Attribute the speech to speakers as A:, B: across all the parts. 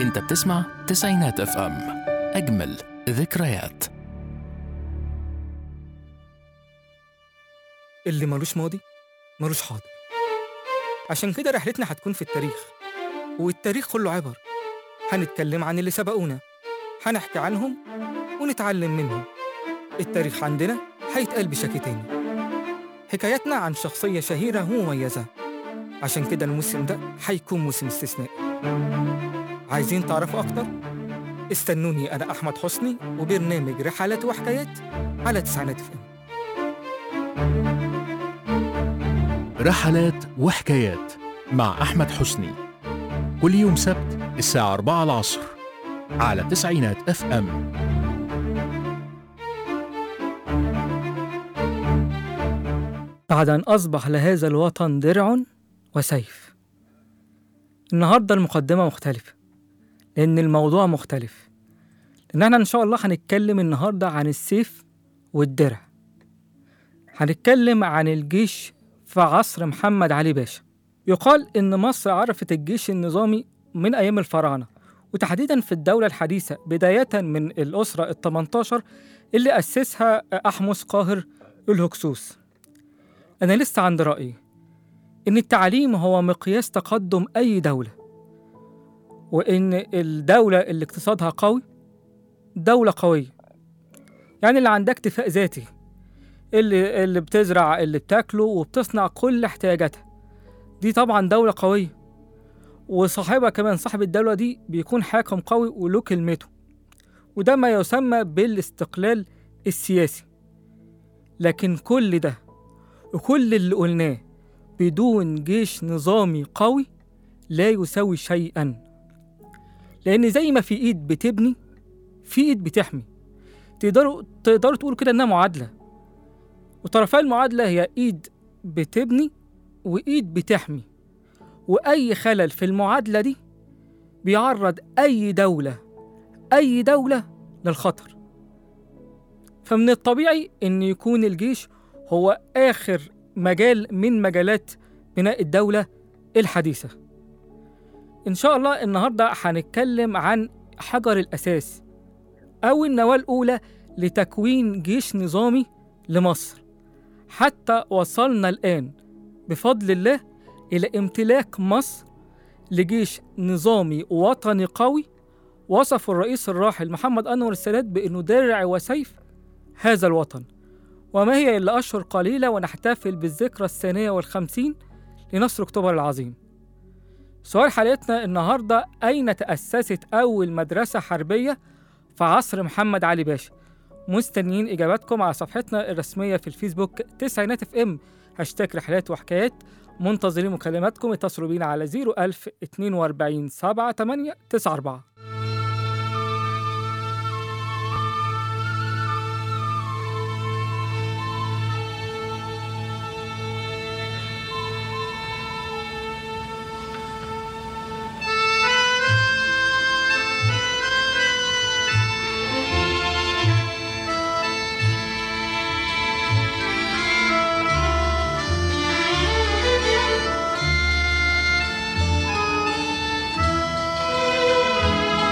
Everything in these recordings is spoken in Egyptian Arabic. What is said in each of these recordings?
A: انت بتسمع تسعينات اف ام اجمل ذكريات
B: اللي ملوش ماضي ملوش حاضر عشان كده رحلتنا هتكون في التاريخ والتاريخ كله عبر هنتكلم عن اللي سبقونا هنحكي عنهم ونتعلم منهم التاريخ عندنا هيتقال بشكل تاني حكاياتنا عن شخصية شهيرة ومميزة عشان كده الموسم ده هيكون موسم استثنائي عايزين تعرفوا أكتر؟ استنوني أنا أحمد حسني وبرنامج رحلات وحكايات على تسعينات فم
A: رحلات وحكايات مع احمد حسني كل يوم سبت الساعه 4 العصر على تسعينات اف ام
B: بعد أن أصبح لهذا الوطن درع وسيف النهاردة المقدمة مختلفة لأن الموضوع مختلف لأن احنا إن شاء الله هنتكلم النهاردة عن السيف والدرع هنتكلم عن الجيش في عصر محمد علي باشا يقال إن مصر عرفت الجيش النظامي من أيام الفراعنة وتحديدا في الدولة الحديثة بداية من الأسرة ال 18 اللي أسسها أحمس قاهر الهكسوس أنا لسه عند رأيي إن التعليم هو مقياس تقدم أي دولة وإن الدولة اللي اقتصادها قوي دولة قوية يعني اللي عندها اكتفاء ذاتي اللي اللي بتزرع اللي بتاكله وبتصنع كل احتياجاتها دي طبعا دولة قوية وصاحبها كمان صاحب الدولة دي بيكون حاكم قوي وله كلمته وده ما يسمى بالاستقلال السياسي لكن كل ده وكل اللي قلناه بدون جيش نظامي قوي لا يساوي شيئا لأن زي ما في إيد بتبني في إيد بتحمي تقدروا تقدروا تقولوا كده إنها معادلة وطرفي المعادلة هي إيد بتبني وإيد بتحمي وأي خلل في المعادلة دي بيعرض أي دولة أي دولة للخطر فمن الطبيعي إن يكون الجيش هو آخر مجال من مجالات بناء الدولة الحديثة إن شاء الله النهاردة هنتكلم عن حجر الأساس أو النواة الأولى لتكوين جيش نظامي لمصر حتى وصلنا الآن بفضل الله إلى امتلاك مصر لجيش نظامي وطني قوي وصف الرئيس الراحل محمد أنور السادات بأنه درع وسيف هذا الوطن وما هي إلا أشهر قليلة ونحتفل بالذكرى الثانية والخمسين لنصر أكتوبر العظيم سؤال حلقتنا النهاردة أين تأسست أول مدرسة حربية في عصر محمد علي باشا مستنيين إجاباتكم على صفحتنا الرسمية في الفيسبوك تسعينات اف ام هاشتاج رحلات وحكايات منتظرين مكالماتكم اتصلوا بينا على 01000 42 7 8 9 4
C: Thank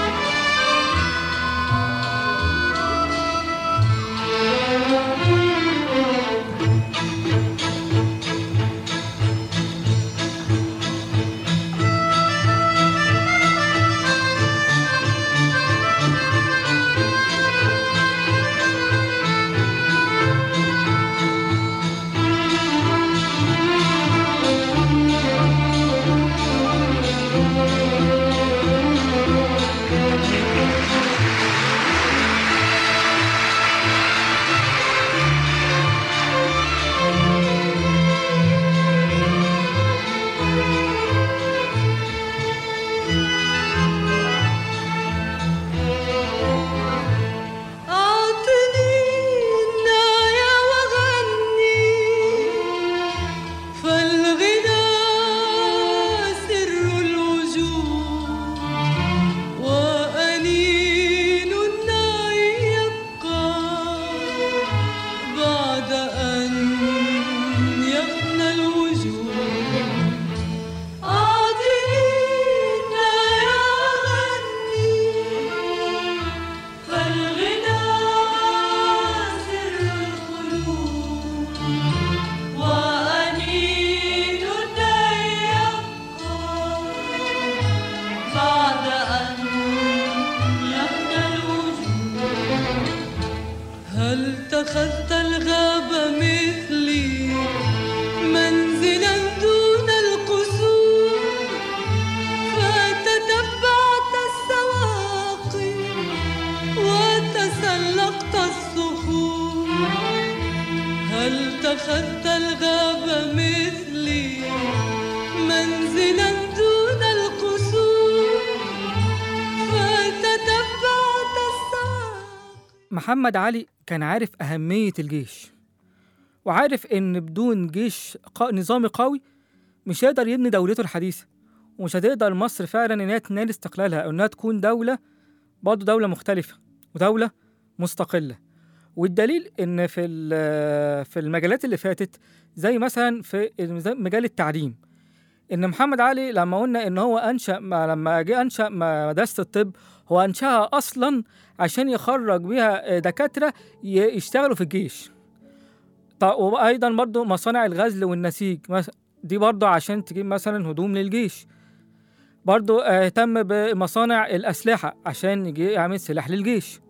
B: محمد علي كان عارف أهمية الجيش وعارف إن بدون جيش قا- نظامي قوي مش هيقدر يبني دولته الحديثة ومش هتقدر مصر فعلا إنها تنال استقلالها أو إنها تكون دولة برضه دولة مختلفة ودولة مستقلة والدليل إن في ال- في المجالات اللي فاتت زي مثلا في الم- مجال التعليم إن محمد علي لما قلنا إن هو أنشأ ما لما جه أنشأ مدرسة الطب هو أنشأها أصلا عشان يخرج بيها دكاترة ي- يشتغلوا في الجيش طب وأيضا برضو مصانع الغزل والنسيج مس- دي برضو عشان تجيب مثلا هدوم للجيش برضو اهتم بمصانع الأسلحة عشان يجي يعمل سلاح للجيش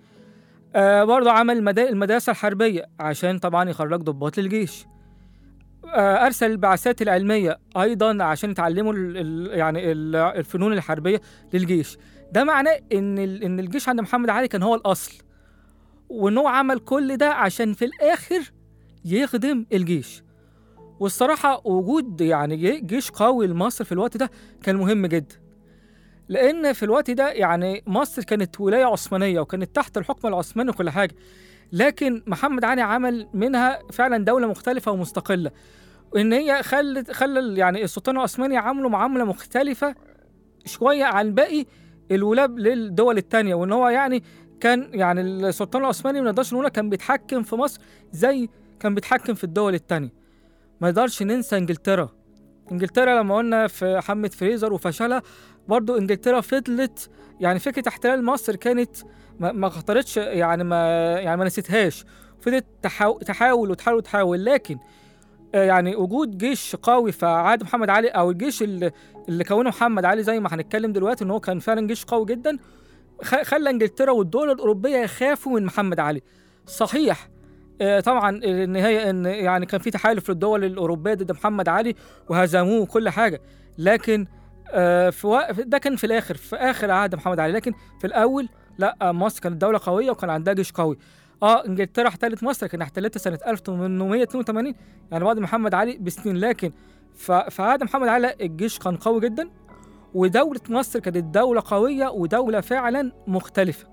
B: آه برضو عمل المدا- المدرسة الحربية عشان طبعا يخرج ضباط للجيش آه أرسل البعثات العلمية أيضا عشان يتعلموا ال ال يعني ال الفنون الحربية للجيش ده معناه إن ال إن الجيش عند محمد علي كان هو الأصل وإن هو عمل كل ده عشان في الآخر يخدم الجيش والصراحة وجود يعني جي- جيش قوي لمصر في الوقت ده كان مهم جدا لأن في الوقت ده يعني مصر كانت ولاية عثمانية وكانت تحت الحكم العثماني وكل حاجة لكن محمد علي عمل منها فعلا دولة مختلفة ومستقلة وإن هي خلت خلى ال- يعني السلطان العثماني عامله معاملة مختلفة شوية عن باقي الولاة للدول التانية وإن هو يعني كان يعني السلطان العثماني ما نقدرش نقول كان بيتحكم في مصر زي كان بيتحكم في الدول التانية ما نقدرش ننسى انجلترا انجلترا لما قلنا في حملة فريزر وفشلها برضو انجلترا فضلت يعني فكرة احتلال مصر كانت ما, ما خطرتش يعني ما يعني ما نسيتهاش فضلت تحاول تحاول وتحاول وتحاول لكن آه، يعني وجود جيش قوي في عهد محمد علي او الجيش اللي, اللي كونه محمد علي زي ما هنتكلم دلوقتي ان هو كان فعلا جيش قوي جدا خ- خلى انجلترا والدول الاوروبيه يخافوا من محمد علي صحيح آه، طبعا النهايه ان يعني كان في تحالف للدول الاوروبيه ضد محمد علي وهزموه وكل حاجه لكن آه، في وق- ده كان في الاخر في اخر عهد محمد علي لكن في الاول لا آه، مصر كانت دوله قويه وكان عندها جيش قوي اه انجلترا احتلت مصر كان احتلتها سنه 1882 يعني بعد محمد علي بسنين لكن ف- في عهد محمد علي لا، الجيش كان قوي جدا ودولة مصر كانت دولة قوية ودولة فعلا مختلفة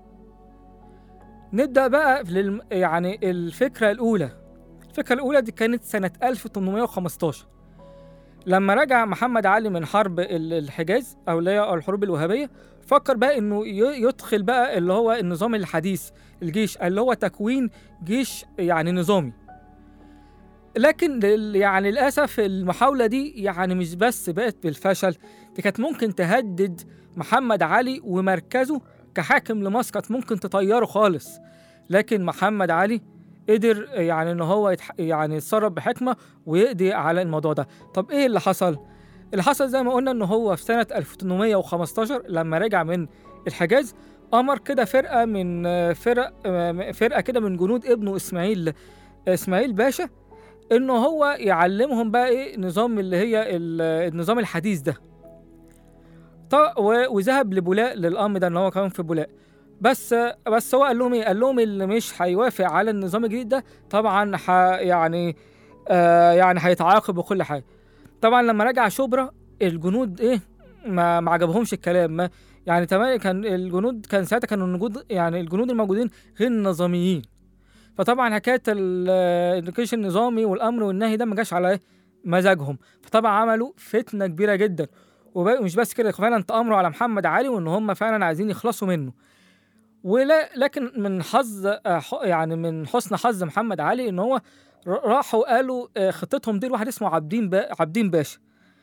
B: نبدأ بقى للم... يعني الفكرة الأولى الفكرة الأولى دي كانت سنة 1815 لما رجع محمد علي من حرب ال- الحجاز أو اللي هي الحروب الوهابية فكر بقى إنه ي- يدخل بقى اللي هو النظام الحديث الجيش اللي هو تكوين جيش يعني نظامي لكن لل- يعني للأسف المحاولة دي يعني مش بس بقت بالفشل دي كانت ممكن تهدد محمد علي ومركزه كحاكم لمصر كانت ممكن تطيره خالص لكن محمد علي قدر يعني ان هو يتح... يعني يتصرف بحكمه ويقضي على الموضوع ده طب ايه اللي حصل اللي حصل زي ما قلنا ان هو في سنه 1815 لما رجع من الحجاز امر كده فرقه من آه، فرق آه، فرقه كده من جنود ابنه اسماعيل اسماعيل باشا انه هو يعلمهم بقى ايه نظام اللي هي ال- النظام الحديث ده ط- و- وذهب لبولاق للامر ده ان هو كان في بولاق بس بس هو قال لهم ايه قال لهم اللي مش هيوافق على النظام الجديد ده طبعا ح يعني آه يعني هيتعاقب وكل حاجه طبعا لما رجع شبرا الجنود ايه ما ما عجبهمش الكلام ما يعني تمام كان الجنود كان ساعتها كانوا الجنود يعني الجنود الموجودين غير نظاميين فطبعا حكايه ال- الجيش النظامي والامر والنهي ده ما جاش على إيه؟ مزاجهم فطبعا عملوا فتنه كبيره جدا ومش بس كده فعلا تامروا على محمد علي وان هم فعلا عايزين يخلصوا منه ولا لكن من حظ آه، ح- يعني من حسن حظ محمد علي ان هو ر- راحوا قالوا آه، خطتهم دي لواحد اسمه عابدين با عابدين باشا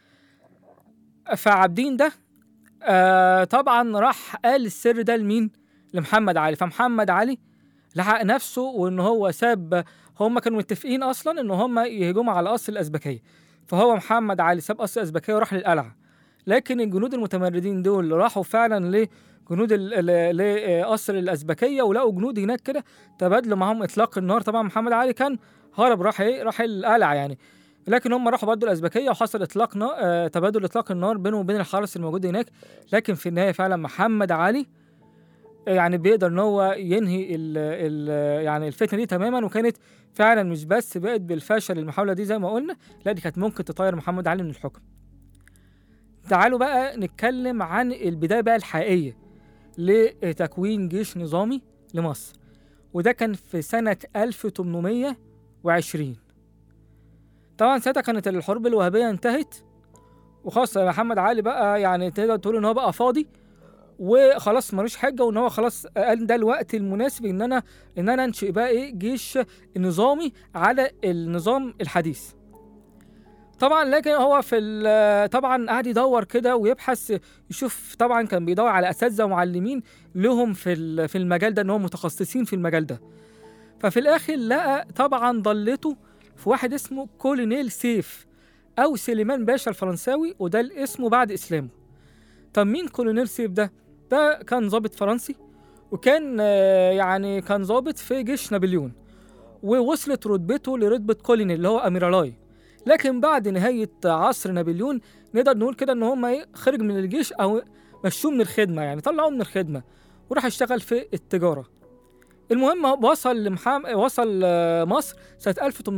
B: فعابدين ده آه طبعا راح قال السر ده لمين لمحمد علي فمحمد علي لحق نفسه وان هو ساب هم كانوا متفقين اصلا ان هم يهجموا على قصر الازبكيه فهو محمد علي ساب قصر الازبكيه وراح للقلعه لكن الجنود المتمردين دول راحوا فعلا لجنود ال- ال- لقصر الازبكيه ولقوا جنود هناك كده تبادلوا معاهم اطلاق النار طبعا محمد علي كان هرب راح ايه راح القلعه يعني لكن هم راحوا برضه الازبكيه وحصل اطلاق نار آه تبادل اطلاق النار بينهم وبين الحرس الموجود هناك لكن في النهايه فعلا محمد علي يعني بيقدر ان هو ينهي ال ال يعني الفتنه دي تماما وكانت فعلا مش بس بقت بالفشل المحاوله دي زي ما قلنا لا دي كانت ممكن تطير محمد علي من الحكم تعالوا بقى نتكلم عن البدايه بقى الحقيقيه لتكوين جيش نظامي لمصر وده كان في سنة 1820 طبعا ساعتها كانت الحروب الوهابية انتهت وخلاص محمد علي بقى يعني تقدر تقول ان هو بقى فاضي وخلاص ملوش حاجه وان هو خلاص قال ده الوقت المناسب ان انا ان انا انشئ بقى ايه جيش نظامي على النظام الحديث طبعا لكن هو في ال- طبعا قعد يدور كده ويبحث يشوف طبعا كان بيدور على اساتذه ومعلمين لهم في ال- في المجال ده ان هم متخصصين في المجال ده ففي الاخر لقى طبعا ضلته في واحد اسمه كولونيل سيف او سليمان باشا الفرنساوي وده الاسم بعد اسلامه طب مين كولونيل سيف ده ده كان ضابط فرنسي وكان آه، يعني كان ضابط في جيش نابليون ووصلت رتبته لرتبة كولونيل اللي هو أميرالاي لكن بعد نهاية عصر نابليون نقدر نقول كده إن هم إيه خرج من الجيش أو مشوه من الخدمة يعني طلعوه من الخدمة وراح يشتغل في التجارة المهم هو وصل لمحام... وصل آه، مصر سنة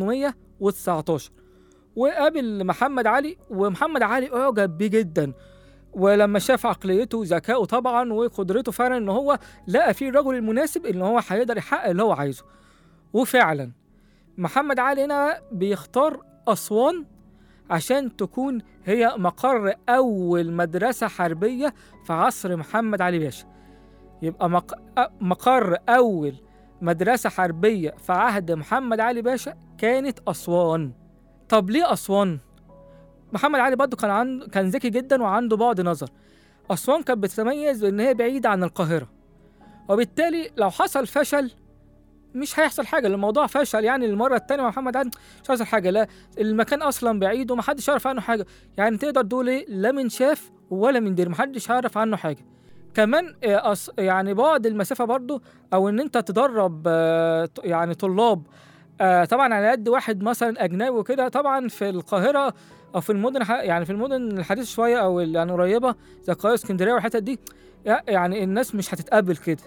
B: 1819 وقابل محمد علي ومحمد علي أعجب بيه جدا ولما شاف عقليته وذكائه طبعا وقدرته فعلا ان هو لقى فيه الرجل المناسب اللي هو هيقدر يحقق اللي هو عايزه وفعلا محمد علي هنا بيختار أسوان عشان تكون هي مقر أول مدرسة حربية في عصر محمد علي باشا يبقى مق... أ- مقر أول مدرسة حربية في عهد محمد علي باشا كانت أسوان طب ليه أسوان؟ محمد علي برضه كان عنده كان ذكي جدا وعنده بعد نظر أسوان كانت بتتميز بإن هي بعيدة عن القاهرة وبالتالي لو حصل فشل مش هيحصل حاجة الموضوع فشل يعني المرة التانية مع محمد علي مش هيحصل حاجة لا المكان أصلا بعيد ومحدش يعرف عنه حاجة يعني تقدر تقول إيه لا من شاف ولا من دير محدش يعرف عنه حاجة كمان آه، أص... يعني بعد المسافة برضو أو إن أنت تدرب آه، ط- يعني طلاب آه، طبعا على قد واحد مثلا أجنبي وكده طبعا في القاهرة أو في المدن ح- يعني في المدن الحديثة شوية أو ال- يعني قريبة زي القاهرة اسكندرية والحتت دي يع- يعني الناس مش هتتقبل كده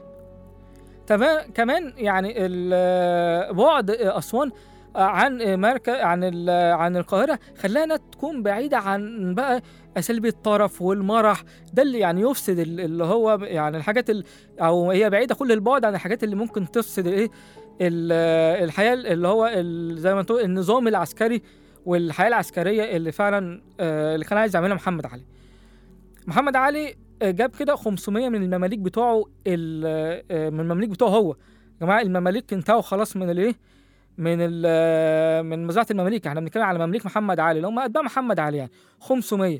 B: تمام كمان يعني ال- بعد أسوان عن مركز عن ال- عن القاهرة خلانا تكون بعيدة عن بقى أساليب الطرف والمرح ده اللي يعني يفسد ال- اللي هو يعني الحاجات ال أو هي بعيدة كل البعد عن الحاجات اللي ممكن تفسد إيه ال- الحياة اللي هو ال- زي ما تقول النظام العسكري والحياة العسكرية اللي فعلا آه، اللي كان عايز يعملها محمد علي محمد علي آه، جاب كده 500 من المماليك بتوعه ال- آه، من المماليك بتوعه هو يا جماعة المماليك انتهوا خلاص من الايه من ال من مزرعة المماليك احنا بنتكلم على مماليك محمد علي اللي هم اتباع محمد علي يعني 500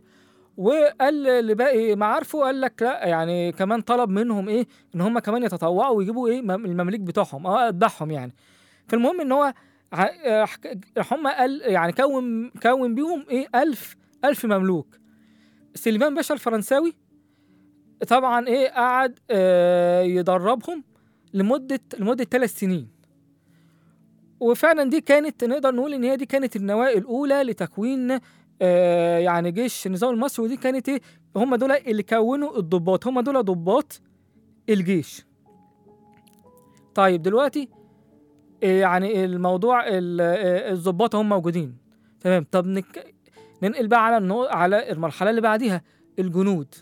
B: وقال لباقي معارفه قال لك لا يعني كمان طلب منهم ايه ان هم كمان يتطوعوا ويجيبوا ايه مم- المماليك بتوعهم اه اتباعهم يعني فالمهم ان هو ع- آه، حك- هم قال يعني كون كون بيهم ايه ألف ألف مملوك سليمان باشا الفرنساوي طبعا ايه قعد آه يدربهم لمدة لمدة ثلاث سنين وفعلا دي كانت نقدر نقول ان هي دي كانت النواة الاولى لتكوين آه يعني جيش النظام المصري ودي كانت ايه هم دول اللي كونوا الضباط هم دول ضباط الجيش طيب دلوقتي آه، يعني الموضوع ال- آه، الضباط هم موجودين تمام طب نك... ننقل بقى على النو... على المرحله اللي بعديها الجنود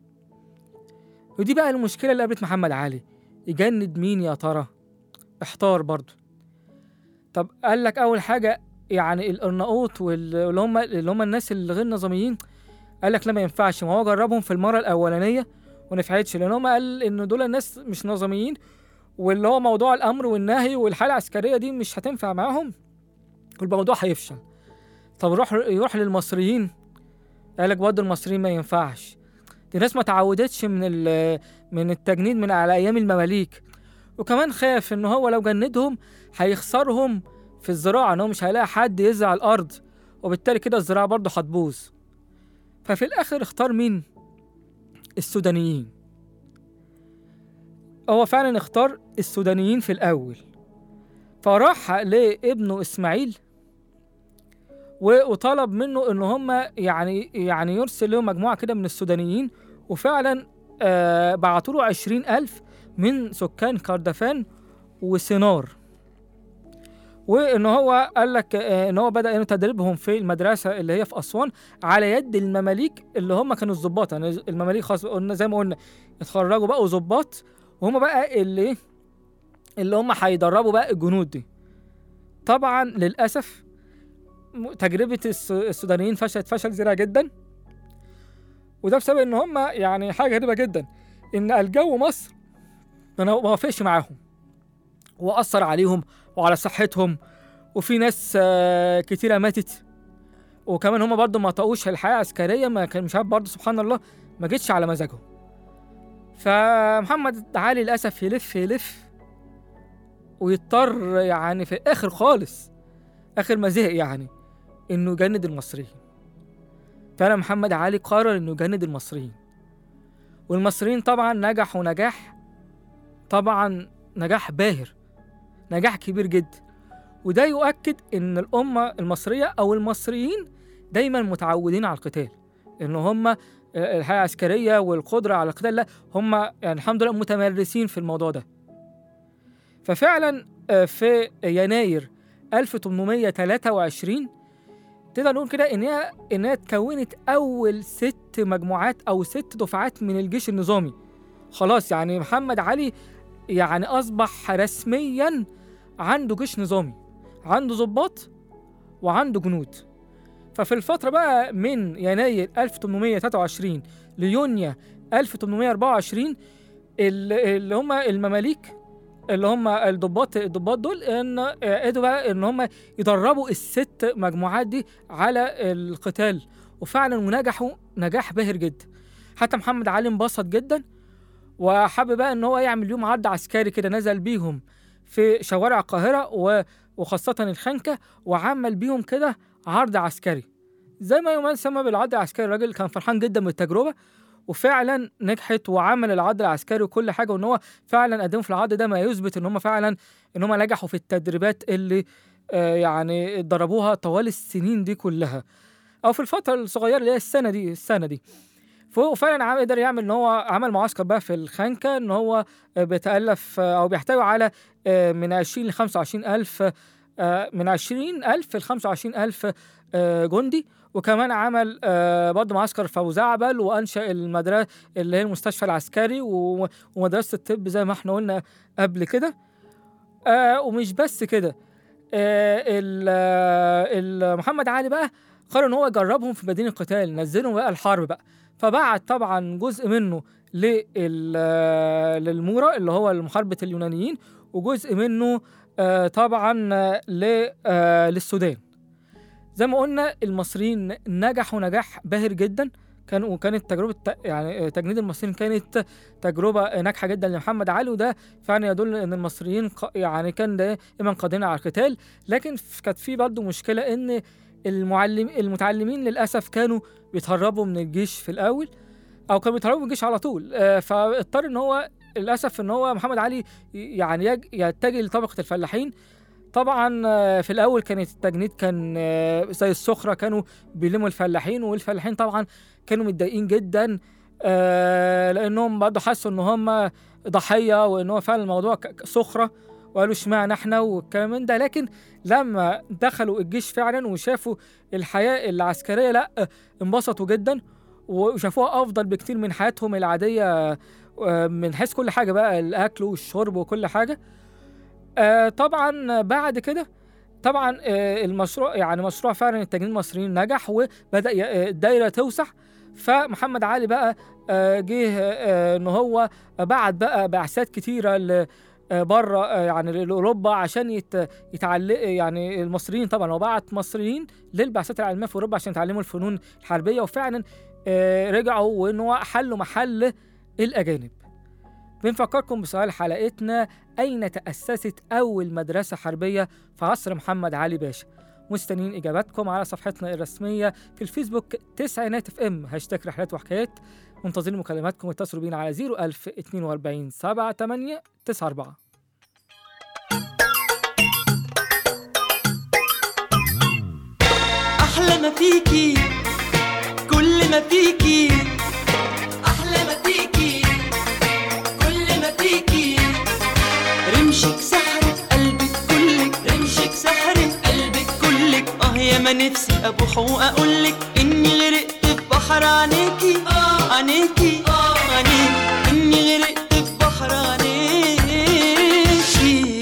B: ودي بقى المشكله اللي قابلت محمد علي يجند مين يا ترى احتار برضو طب قال لك اول حاجه يعني الارناؤوط وال- واللي هم اللي هم الناس اللي غير نظاميين قال لك لا ما ينفعش ما هو جربهم في المره الاولانيه وما نفعتش لان هم قال ان دول الناس مش نظاميين واللي هو موضوع الامر والنهي والحاله العسكريه دي مش هتنفع معاهم والموضوع هيفشل طب روح يروح للمصريين قال لك برضه المصريين ما ينفعش دي ناس ما تعودتش من ال- من التجنيد من على ايام المماليك وكمان خاف ان هو لو جندهم هيخسرهم في الزراعه ان هو مش هيلاقي حد يزرع الارض وبالتالي كده الزراعه برضه هتبوظ ففي الاخر اختار مين السودانيين هو فعلا اختار السودانيين في الاول فراح لابنه اسماعيل و- وطلب منه ان هم يعني يعني يرسل له مجموعه كده من السودانيين وفعلا آه بعتوا له عشرين ألف من سكان كردفان وسينار وان هو قال لك آه ان هو بدا انه تدريبهم في المدرسه اللي هي في اسوان على يد المماليك اللي هم كانوا الضباط يعني المماليك خلاص قلنا زي ما قلنا اتخرجوا بقوا ضباط وهم بقى اللي اللي هم هيدربوا بقى الجنود دي طبعا للاسف م- تجربه الس- السودانيين فشلت فشل ذريع جدا وده بسبب ان هم يعني حاجه غريبه جدا ان الجو مصر ما ما وافقش معاهم واثر عليهم وعلى صحتهم وفي ناس آه، كتيره ماتت وكمان هم برضو ما طقوش الحياه العسكريه ما كان مش عارف برضو سبحان الله ما جتش على مزاجهم فمحمد علي للاسف يلف يلف ويضطر يعني في الاخر خالص اخر ما زهق يعني انه يجند المصريين فعلا محمد علي قرر انه يجند المصريين والمصريين طبعا نجحوا نجاح طبعا نجاح باهر نجاح كبير جدا وده يؤكد ان الامه المصريه او المصريين دايما متعودين على القتال ان هم الحياه العسكريه والقدره على القتال لا هم يعني الحمد لله متمرسين في الموضوع ده ففعلا آه، في يناير 1823 تقدر نقول كده ان هي ان هي اتكونت اول ست مجموعات او ست دفعات من الجيش النظامي خلاص يعني محمد علي يعني اصبح رسميا عنده جيش نظامي عنده ضباط وعنده جنود ففي الفترة بقى من يناير 1823 ليونيو 1824 ال- اللي هم المماليك اللي هم الضباط الضباط دول ان قدروا بقى ان هم يدربوا الست مجموعات دي على القتال وفعلا ونجحوا نجاح باهر جدا حتى محمد علي انبسط جدا وحب بقى ان هو يعمل لهم عرض عسكري كده نزل بيهم في شوارع القاهره و- وخاصه الخنكه وعمل بيهم كده عرض عسكري زي ما يسمى بالعرض العسكري الراجل كان فرحان جدا بالتجربه وفعلا نجحت وعمل العرض العسكري وكل حاجه وان هو فعلا قدموا في العرض ده ما يثبت ان هم فعلا ان هم نجحوا في التدريبات اللي آه يعني اتدربوها طوال السنين دي كلها او في الفتره الصغيره اللي هي السنه دي السنه دي فهو فعلا عم- قدر يعمل ان هو عمل معسكر بقى في الخنكه ان هو آه، بيتالف آه، او بيحتوي على آه، من 20 ل 25 الف آه، من 20 الف ل 25 الف آه، جندي وكمان عمل آه، برضه معسكر في ابو زعبل وانشا المدرسه اللي هي المستشفى العسكري و- ومدرسه الطب زي ما احنا قلنا قبل كده آه ومش بس كده آه ال- آه، ال- محمد علي بقى قرر ان هو يجربهم في مدينه القتال نزلهم بقى الحرب بقى فبعت طبعا جزء منه لل- آه، للمورا اللي هو محاربه اليونانيين وجزء منه آه طبعا آه، ل- آه، للسودان زي ما قلنا المصريين نجحوا نجاح باهر جدا كان وكانت تجربه ت- يعني آه، تجنيد المصريين كانت تجربه ناجحه جدا لمحمد علي وده فعلا يدل ان المصريين ق- يعني كان دائما قادرين على القتال لكن ف- كانت في برضه مشكله ان المعلم المتعلمين للاسف كانوا بيتهربوا من الجيش في الاول او كانوا بيتهربوا من الجيش على طول آه، فاضطر ان هو للاسف ان هو محمد علي ي- يعني يج- يتجه لطبقه الفلاحين طبعا آه، في الاول كانت التجنيد كان آه، زي السخره كانوا بيلموا الفلاحين والفلاحين طبعا كانوا متضايقين جدا آه، لانهم برضه حسوا ان هم ضحيه وان هو فعلا الموضوع ك- ك- سخره وقالوا اشمعنى احنا والكلام من ده لكن لما دخلوا الجيش فعلا وشافوا الحياه العسكريه لا آه، انبسطوا جدا وشافوها افضل بكتير من حياتهم العاديه آه، من حيث كل حاجه بقى الاكل والشرب وكل حاجه آه، طبعا بعد كده طبعا آه، المشروع يعني مشروع فعلا التجنيد المصريين نجح وبدا ي- آه، الدايره توسع فمحمد علي بقى آه، جه آه، ان هو بعت بقى بعثات كتيره ل بره يعني لاوروبا عشان يت يتعلق يعني المصريين طبعا هو بعت مصريين للبعثات العلميه في اوروبا عشان يتعلموا الفنون الحربيه وفعلا آه، رجعوا وان هو حلوا محل الاجانب بنفكركم بسؤال حلقتنا أين تأسست أول مدرسة حربية في عصر محمد علي باشا؟ مستنيين إجاباتكم على صفحتنا الرسمية في الفيسبوك تسعينات اف ام هاشتاج رحلات وحكايات منتظرين مكالماتكم اتصلوا بينا على 01000 42 7 8 9 4
C: أحلى ما فيكي كل ما فيكي أحلى ما فيكي كل ما فيكي رمشك سحرة قلبك كلك رمشك سحرة قلبك كلك آه يا ما نفسي أبوح وأقولك إني غرقت في بحر عينيكي عينيكي عينيكي إني غرقت في بحر عينيكي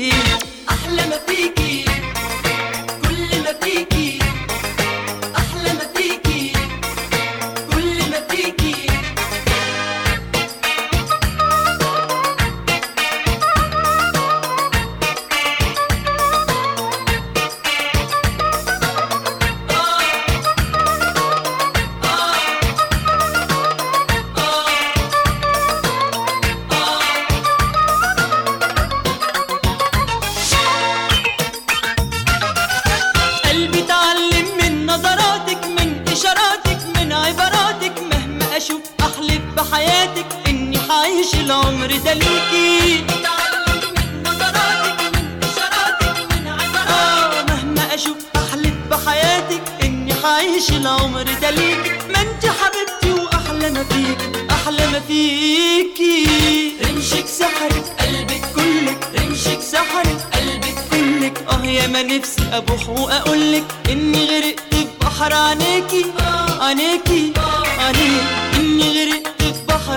C: العمر ده ليكي اتعلم من نظراتك من اشاراتك من عباراتك اه مهما اشوف احلف بحياتك اني حعيش العمر ده ليكي ما انت حبيبتي واحلى ما فيك احلى ما فيكي رمشك سحرت قلبك كلك رمشك سحرت قلبك كلك اه يا ما نفسي ابوح واقولك اني غرقت في بحر عينيكي عينيكي عينيكي اني غرقت في بحر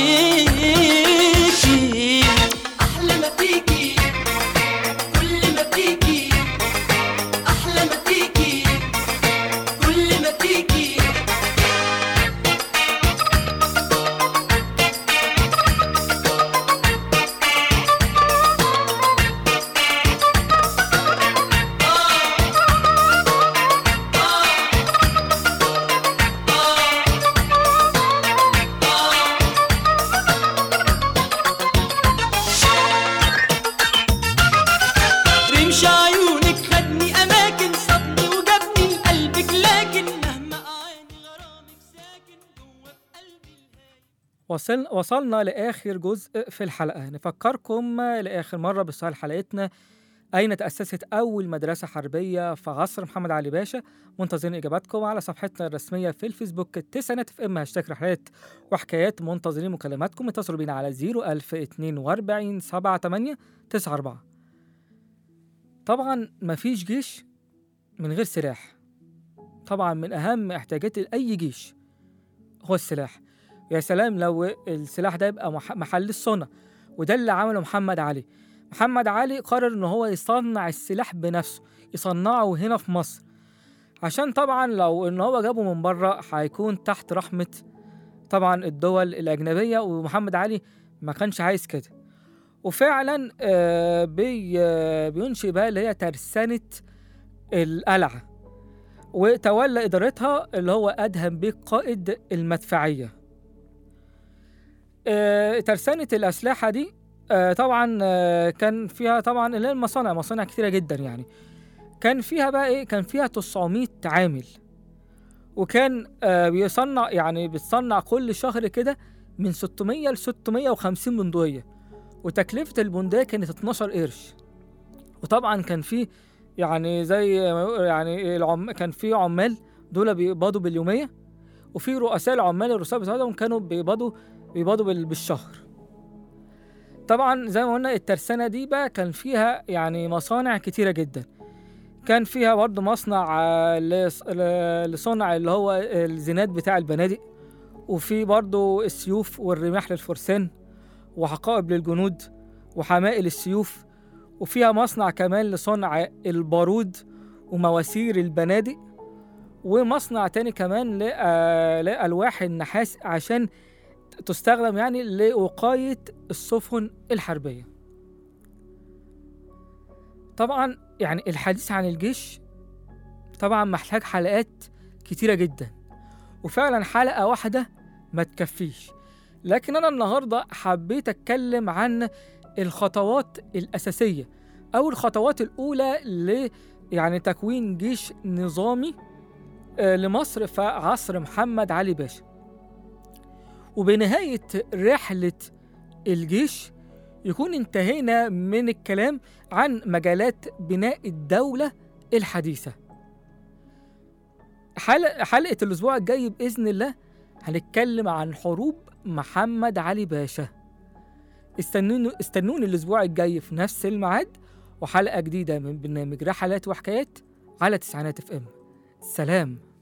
C: عينيكي احلى ما فيكي كل ما فيكي احلى ما فيكي كل ما فيكي رمش عيونك خدني اماكن صدني وجابني لقلبك لكن مهما اعاني غرامك ساكن جوه في قلبي الهايل
B: وصل وصلنا لآخر جزء في الحلقة نفكركم لآخر مرة بسؤال حلقتنا أين تأسست أول مدرسة حربية في عصر محمد علي باشا منتظرين إجاباتكم على صفحتنا الرسمية في الفيسبوك التسعينات في إم هاشتاج رحلات وحكايات منتظرين مكالماتكم اتصلوا بينا على 01042 78 94 طبعا مفيش جيش من غير سلاح طبعا من أهم احتياجات أي جيش هو السلاح يا سلام لو السلاح ده يبقى مح- محل الصنع وده اللي عمله محمد علي محمد علي قرر ان هو يصنع السلاح بنفسه يصنعه هنا في مصر عشان طبعا لو ان هو جابه من بره هيكون تحت رحمة طبعا الدول الأجنبية ومحمد علي ما كانش عايز كده وفعلا آه، بي آه، بينشئ بقى اللي هي ترسانة القلعة وتولى إدارتها اللي هو أدهم بيه قائد المدفعية آه، ترسانة الأسلحة دي آه، طبعا آه، كان فيها طبعا اللي هي المصانع مصانع كتيرة جدا يعني كان فيها بقى إيه كان فيها 900 عامل وكان آه، بيصنع يعني بتصنع كل شهر كده من 600 ل 650 بندقية وتكلفة البندقية كانت 12 قرش وطبعا كان في يعني زي ما يقول- يعني العم كان في عمال دول بيقبضوا باليومية وفي رؤساء العمال الرؤساء بتاعتهم كانوا بيقبضوا بيقبضوا بال- بالشهر طبعا زي ما قلنا الترسانة دي بقى كان فيها يعني مصانع كتيرة جدا كان فيها برضه مصنع آه، لص- ل- لصنع اللي هو الزناد بتاع البنادق وفي برضه السيوف والرماح للفرسان وحقائب للجنود وحمائل السيوف وفيها مصنع كمان لصنع البارود ومواسير البنادق ومصنع تاني كمان ل- آه، لألواح النحاس عشان تستخدم يعني لوقاية السفن الحربية طبعا يعني الحديث عن الجيش طبعا محتاج حلقات كتيرة جدا وفعلا حلقة واحدة ما تكفيش لكن أنا النهاردة حبيت أتكلم عن الخطوات الأساسية أو الخطوات الأولى ل يعني تكوين جيش نظامي آه، لمصر في عصر محمد علي باشا وبنهاية رحلة الجيش يكون انتهينا من الكلام عن مجالات بناء الدولة الحديثة حلقة, حلقة الأسبوع الجاي بإذن الله هنتكلم عن حروب محمد علي باشا استنوني استنوني الأسبوع الجاي في نفس الميعاد وحلقة جديدة من برنامج رحلات وحكايات على تسعينات اف ام سلام